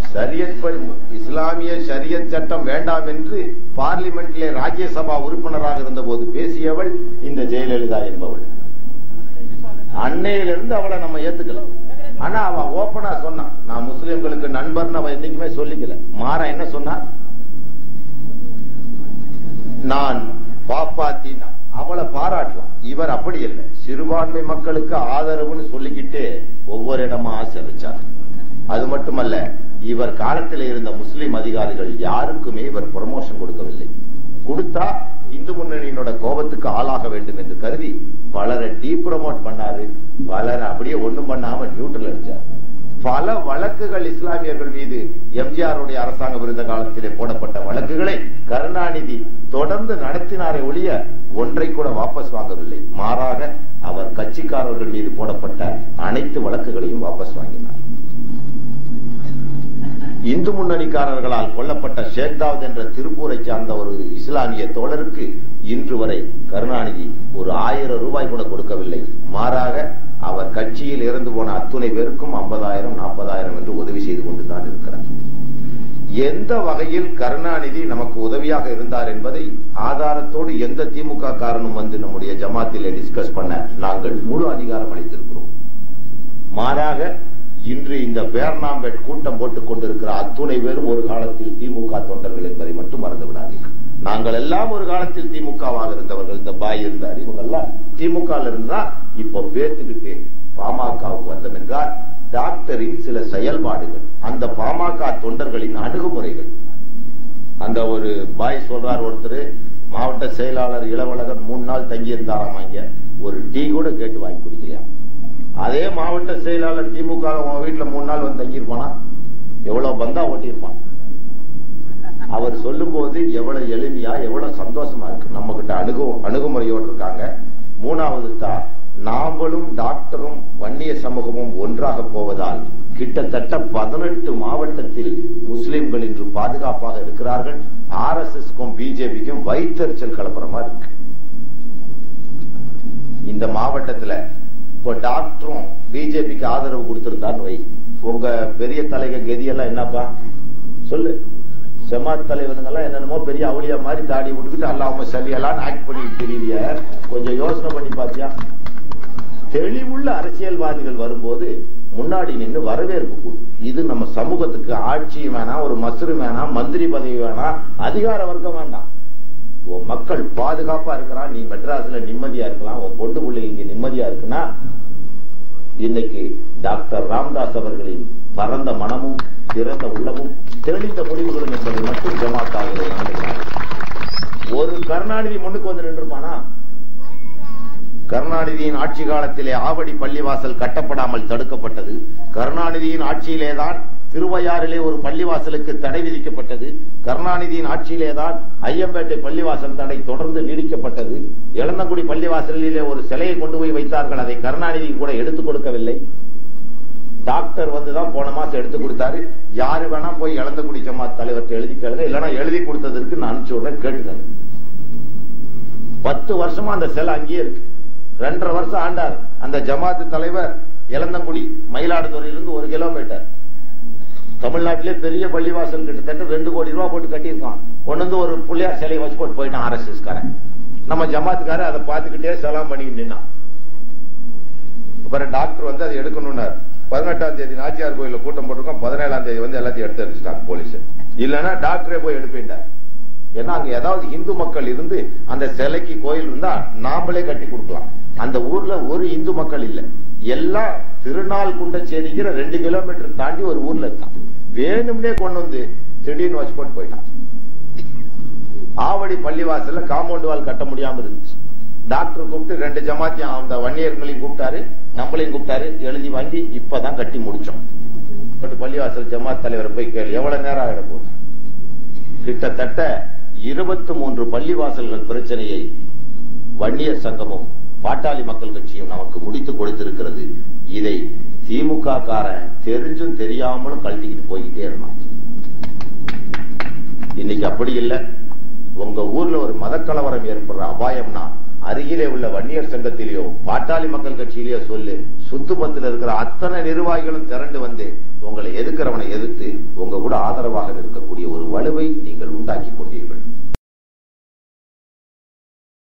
சரியத் படி இஸ்லாமிய ஷரியத் சட்டம் வேண்டாம் என்று பார்லிமெண்டிலே ராஜ்யசபா உறுப்பினராக இருந்தபோது பேசியவள் இந்த ஜெயலலிதா என்பவள் அன்னையிலிருந்து அவளை நம்ம ஏத்துக்கல ஆனா அவ ஓபனா சொன்னான் நான் முஸ்லிம்களுக்கு நண்பர்னு அவ என்னைக்குமே சொல்லிக்கல மாறா என்ன சொன்னா நான் பாப்பாத்தினா அவளை பாராட்டலாம் இவர் அப்படி இல்லை சிறுபான்மை மக்களுக்கு ஆதரவுன்னு சொல்லிக்கிட்டு ஒவ்வொரு இடமா ஆசிரிச்சார் அது மட்டுமல்ல இவர் காலத்தில் இருந்த முஸ்லிம் அதிகாரிகள் யாருக்குமே இவர் ப்ரமோஷன் கொடுக்கவில்லை கொடுத்தா இந்து முன்னணியினோட கோபத்துக்கு ஆளாக வேண்டும் என்று கருதி பலரை டீ ப்ரமோட் பண்ணாரு பலரை அப்படியே ஒண்ணும் பண்ணாம நியூட்ரல் அடிச்சார் பல வழக்குகள் இஸ்லாமியர்கள் மீது எம்ஜிஆருடைய அரசாங்கம் இருந்த காலத்திலே போடப்பட்ட வழக்குகளை கருணாநிதி தொடர்ந்து நடத்தினாரே ஒழிய ஒன்றை கூட வாபஸ் வாங்கவில்லை மாறாக அவர் கட்சிக்காரர்கள் மீது போடப்பட்ட அனைத்து வழக்குகளையும் வாபஸ் வாங்கினார் இந்து முன்னணிக்காரர்களால் கொல்லப்பட்ட ஷேக்தாவத் என்ற திருப்பூரை சார்ந்த ஒரு இஸ்லாமிய தோழருக்கு இன்று வரை கருணாநிதி ஒரு ஆயிரம் ரூபாய் கூட கொடுக்கவில்லை மாறாக அவர் கட்சியில் இறந்து போன அத்துணை பேருக்கும் ஐம்பதாயிரம் நாற்பதாயிரம் என்று உதவி செய்து கொண்டுதான் இருக்கிறார் எந்த வகையில் கருணாநிதி நமக்கு உதவியாக இருந்தார் என்பதை ஆதாரத்தோடு எந்த திமுக காரனும் வந்து நம்முடைய ஜமாத்திலே டிஸ்கஸ் பண்ண நாங்கள் முழு அதிகாரம் அளித்திருக்கிறோம் மாறாக இன்று இந்த பேர்னாம்பேட் கூட்டம் போட்டுக் கொண்டிருக்கிற அத்துணை பேரும் ஒரு காலத்தில் திமுக தொண்டர்கள் என்பதை மட்டும் மறந்து விடாதீர்கள் நாங்கள் எல்லாம் ஒரு காலத்தில் திமுகவாக இருந்தவர்கள் இந்த பாய் இருந்தார் இவங்க எல்லாம் திமுக இருந்தா இப்ப பேத்துக்கிட்டு பாமகவுக்கு வந்தோம் என்றால் டாக்டரின் சில செயல்பாடுகள் அந்த பாமக தொண்டர்களின் அணுகுமுறைகள் அந்த ஒரு பாய் சொல்றார் ஒருத்தர் மாவட்ட செயலாளர் இளவழகர் மூணு நாள் தங்கி இருந்தாராம் இங்க ஒரு டீ கூட கேட்டு வாங்கி குடிக்கலையா அதே மாவட்ட செயலாளர் திமுக உன் வீட்டுல மூணு நாள் வந்து தங்கியிருப்பானா எவ்வளவு பந்தா ஓட்டியிருப்பான் அவர் சொல்லும் போது எவ்வளவு எளிமையா எவ்வளவு சந்தோஷமா இருக்கு நம்ம கிட்ட அணுகு அணுகுமுறையோடு இருக்காங்க மூணாவது தான் நாமளும் டாக்டரும் வன்னிய சமூகமும் ஒன்றாக போவதால் கிட்டத்தட்ட பதினெட்டு மாவட்டத்தில் முஸ்லிம்கள் இன்று பாதுகாப்பாக இருக்கிறார்கள் ஆர் எஸ் எஸ்க்கும் பிஜேபிக்கும் வைத்தறிச்சல் கலப்புறமா இருக்கு இந்த மாவட்டத்துல இப்போ டாக்டரும் பிஜேபிக்கு ஆதரவு கொடுத்திருந்தான்னு வை உங்க பெரிய தலைக கெதியெல்லாம் என்னப்பா சொல்லு ஜமாத் தலைவனுங்கெல்லாம் என்னென்னமோ பெரிய அவளியா மாதிரி தாடி விட்டுக்கிட்டு அல்லாம சலியெல்லாம் ஆக்ட் பண்ணிட்டு தெரியலைய கொஞ்சம் யோசனை பண்ணி பாத்தியா தெளிவுள்ள அரசியல்வாதிகள் வரும்போது முன்னாடி நின்று வரவேற்பு கூடும் இது நம்ம சமூகத்துக்கு ஆட்சியும் வேணாம் ஒரு மசுறு வேணாம் மந்திரி பதவி வேணாம் அதிகார வர்க்கம் வேண்டாம் உன் மக்கள் பாதுகாப்பா இருக்கிறான் நீ மெட்ராஸ்ல நிம்மதியா இருக்கலாம் உன் பொண்டு பிள்ளை இங்க நிம்மதியா இருக்குன்னா இன்னைக்கு டாக்டர் ராம்தாஸ் அவர்களின் பரந்த மனமும் திறந்த உள்ளமும் தெளிந்த முடிவுகளும் என்பதை மட்டும் ஜமாத்தாக ஒரு கருணாநிதி முன்னுக்கு வந்து நின்றுப்பானா கருணாநிதியின் ஆட்சி காலத்திலே ஆவடி பள்ளிவாசல் கட்டப்படாமல் தடுக்கப்பட்டது கருணாநிதியின் ஆட்சியிலேதான் திருவையாறிலே ஒரு பள்ளிவாசலுக்கு தடை விதிக்கப்பட்டது கருணாநிதியின் ஆட்சியிலேதான் ஐயம்பேட்டை பள்ளிவாசல் தடை தொடர்ந்து நீடிக்கப்பட்டது இளந்தங்குடி பள்ளிவாசலிலே ஒரு சிலையை கொண்டு போய் வைத்தார்கள் அதை கருணாநிதி கூட எடுத்துக் கொடுக்கவில்லை டாக்டர் வந்துதான் போன மாசம் எடுத்து கொடுத்தாரு யாரு வேணா போய் இளந்தங்குடி ஜமாத் தலைவர்கிட்ட எழுதி கேளுங்க இல்லைன்னா எழுதி கொடுத்ததற்கு நான் அனுப்பிச்சு விடுறேன் கேட்டுக்காங்க பத்து வருஷமா அந்த சிலை அங்கேயே இருக்கு ரெண்டரை வருஷம் ஆண்டார் அந்த ஜமாத்து தலைவர் இளந்தங்குடி மயிலாடுதுறையிலிருந்து ஒரு கிலோமீட்டர் தமிழ்நாட்டிலே பெரிய பள்ளிவாசல் கிட்டத்தட்ட ரெண்டு கோடி ரூபாய் போட்டு கட்டியிருக்கான் கொண்டு வந்து ஒரு புள்ளியார் சிலையை வச்சு போட்டு போயிட்டான் ஆர்எஸ்எஸ் காரன் நம்ம ஜமாத்துக்காரன் அதை பார்த்துக்கிட்டே சலாம் பண்ணிக்கிட்டு நின்னான் அப்புறம் டாக்டர் வந்து அதை எடுக்கணும்னார் பதினெட்டாம் தேதி நாச்சியார் கோயில கூட்டம் போட்டிருக்கோம் பதினேழாம் தேதி வந்து எல்லாத்தையும் எடுத்து அடிச்சிட்டாங்க போலீஸ் இல்லைன்னா டாக்டரே போய் எடுப்பிட்டார் ஏன்னா அங்க ஏதாவது இந்து மக்கள் இருந்து அந்த சிலைக்கு கோயில் இருந்தா நாமளே கட்டி கொடுக்கலாம் அந்த ஊர்ல ஒரு இந்து மக்கள் இல்ல எல்லாம் திருநாள் குண்டச்சேரிக்கிற ரெண்டு கிலோமீட்டர் தாண்டி ஒரு ஊர்ல இருக்கான் வேணும்னே கொண்டு வந்து திடீர்னு வச்சு போட்டு போயிட்டான் ஆவடி பள்ளிவாசல்ல காம்பவுண்ட் வால் கட்ட முடியாம இருந்துச்சு டாக்டர் கூப்பிட்டு ரெண்டு ஜமாத்தியும் அந்த வன்னியர்களையும் கூப்பிட்டாரு நம்மளையும் கூப்பிட்டாரு எழுதி வாங்கி இப்பதான் கட்டி முடிச்சோம் பட் பள்ளிவாசல் ஜமாத் தலைவரை போய் கேளு எவ்வளவு நேரம் ஆகிட போகுது கிட்டத்தட்ட இருபத்தி மூன்று பள்ளிவாசல்கள் பிரச்சனையை வன்னியர் சங்கமும் பாட்டாளி மக்கள் கட்சியும் நமக்கு முடித்து கொடுத்திருக்கிறது இதை திமுக காரன் தெரிஞ்சும் தெரியாமலும் கழட்டிக்கிட்டு போய்கிட்டே இருந்தான் இன்னைக்கு அப்படி இல்லை உங்க ஊர்ல ஒரு மதக்கலவரம் ஏற்படுற அபாயம்னா அருகிலே உள்ள வன்னியர் சங்கத்திலேயோ பாட்டாளி மக்கள் கட்சியிலேயோ சொல்லு சுத்துப்பத்தில் இருக்கிற அத்தனை நிர்வாகிகளும் திரண்டு வந்து உங்களை எதிர்க்கிறவனை எதிர்த்து உங்க கூட ஆதரவாக இருக்கக்கூடிய ஒரு வலுவை நீங்கள் உண்டாக்கி கொண்டீர்கள்